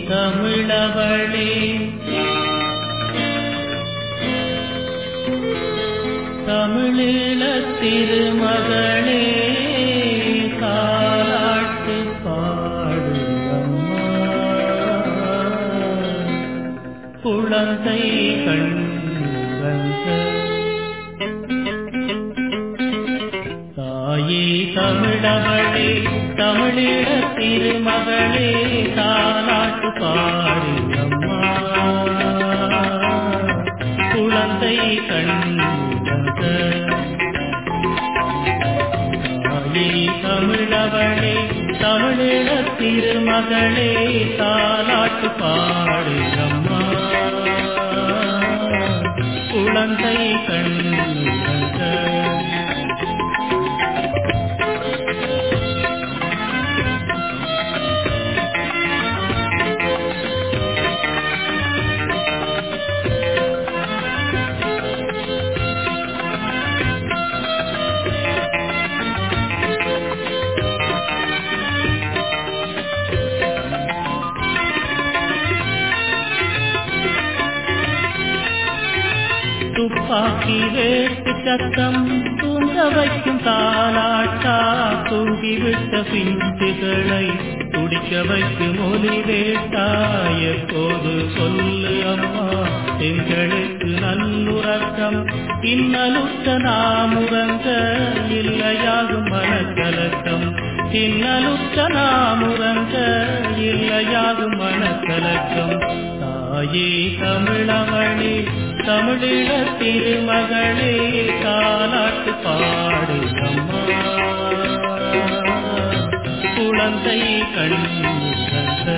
தமிழவளே தமிழீழ திருமகளே தாலாட்டு பாடு அம்மா குழந்தை கண்வந்த தாயே தமிழவளே தமிழீழ திருமகளே தாலாட்டு பாடு அம்மா குழந்தை கண்வந்த தாயே தமிழவளே தமிழீழ திருமகளே தாலாட்டு பாடு அம்மா குழந்தை கண்வந்த துப்பாக்கி வேட்டு சத்தம் தூங்க வைக்கும் தாலாட்டா தூங்கிவிட்ட பிஞ்சுகளை துடிக்க வைக்கும் ஒலி வேட்டா எப்போது சொல்லு அம்மா எங்களுக்கு நல்லுறக்கம் இன்னலுற்ற நாமுறங்க இல்லையாகும் மனக்கலக்கம் இன்னலுற்ற நாமுறங்க இல்லையாகும் மனக்கலக்கம் தாயே தமிழமணி தமிழீழ திருமகளே காலாட்டு பாடு அம்மா குழந்தை கண்ணுகந்த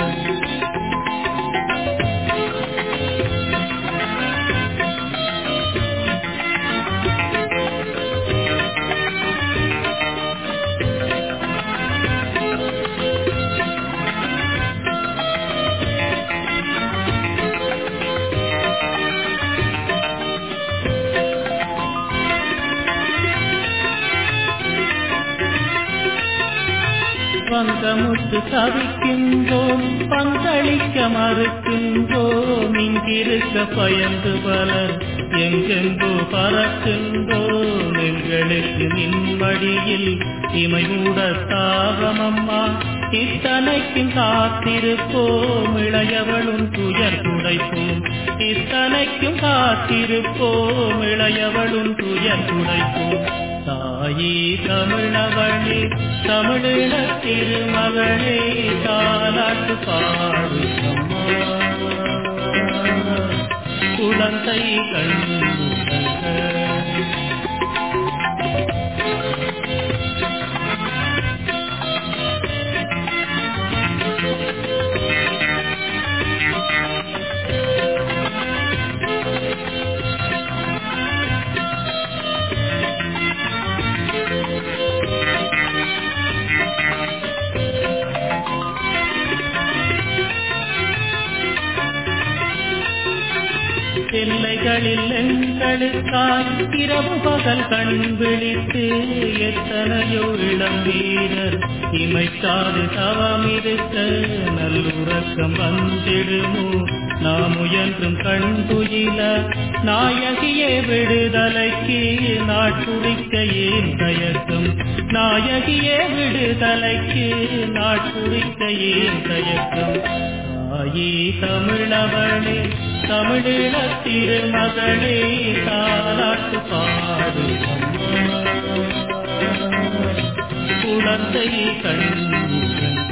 பங்கமுத்து தவிக்கின்றோம் பங்களிக்க மறுக்கின்றோம் இங்கிருக்க பயந்து பலர் எங்கெங்கோ பறக்கின்றோம் எங்களுக்கு நின்மடியில் இமைமூட தாகமம்மா இத்தனைக்கும் காத்திருப்போம் இளையவளும் துயர் துடைப்போம் இத்தனைக்கும் காத்திருப்போம் இளையவளும் துயர் துடைப்போம் தாயே தமிழவளே தமிழீழ திருமகளே தாலாட்டு பாடு அம்மா குழந்தை கண்ணுகங்க எல்லைகளில் எங்களுக்காய் இரவு பகல் கண் விழித்து எத்தனையோ இளம் வீரர் இமைக்காது தவம் இருக்க நல்லுறக்கம் வந்திடுமோ நாம் முயன்றும் கண் துயில நாயகியே விடுதலைக்கு நாட்டுடிக்க ஏன் தயக்கம் நாயகியே விடுதலைக்கு நாட்டுடிக்க ஏன் தயக்கம் தாயே தமிழவளே தமிழீழ திருமகளே தாலாட்டு பாடு அம்மா. குழந்தை கண்ணுகங்க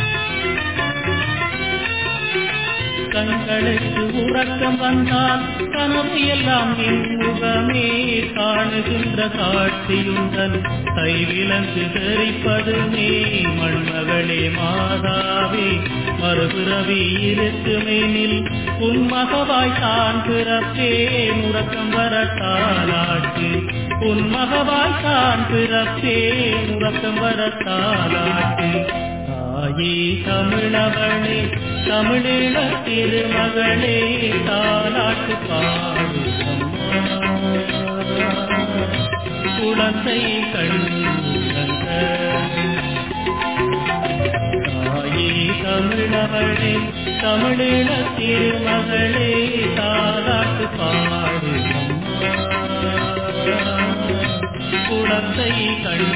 கண்களுக்கு உறக்கம் வந்தால் கனவு எல்லாம் முகமே காணுகின்ற காட்சியுந்தன் கைவிலங்கு தெரிப்பதுமே மண்மகளே மாதாவே மறுபிறவி இருக்குமெனில் உன் மகவாய் தான் பிறப்பே முறக்கம் வரத்தாலாட்டு உன் மகவாய் தான் பிறப்பே முறக்கம் வரத்தாலாட்டு தாயே தமிழவளே தமிழீழ திருமகளே தாலாட்டு பாடுதம்மா குழந்தை கண்ணுங்க தாயே தமிழவளே தமிழீழ திருமகளே தாலாட்டு பாடுதம்மா குழந்தை கண்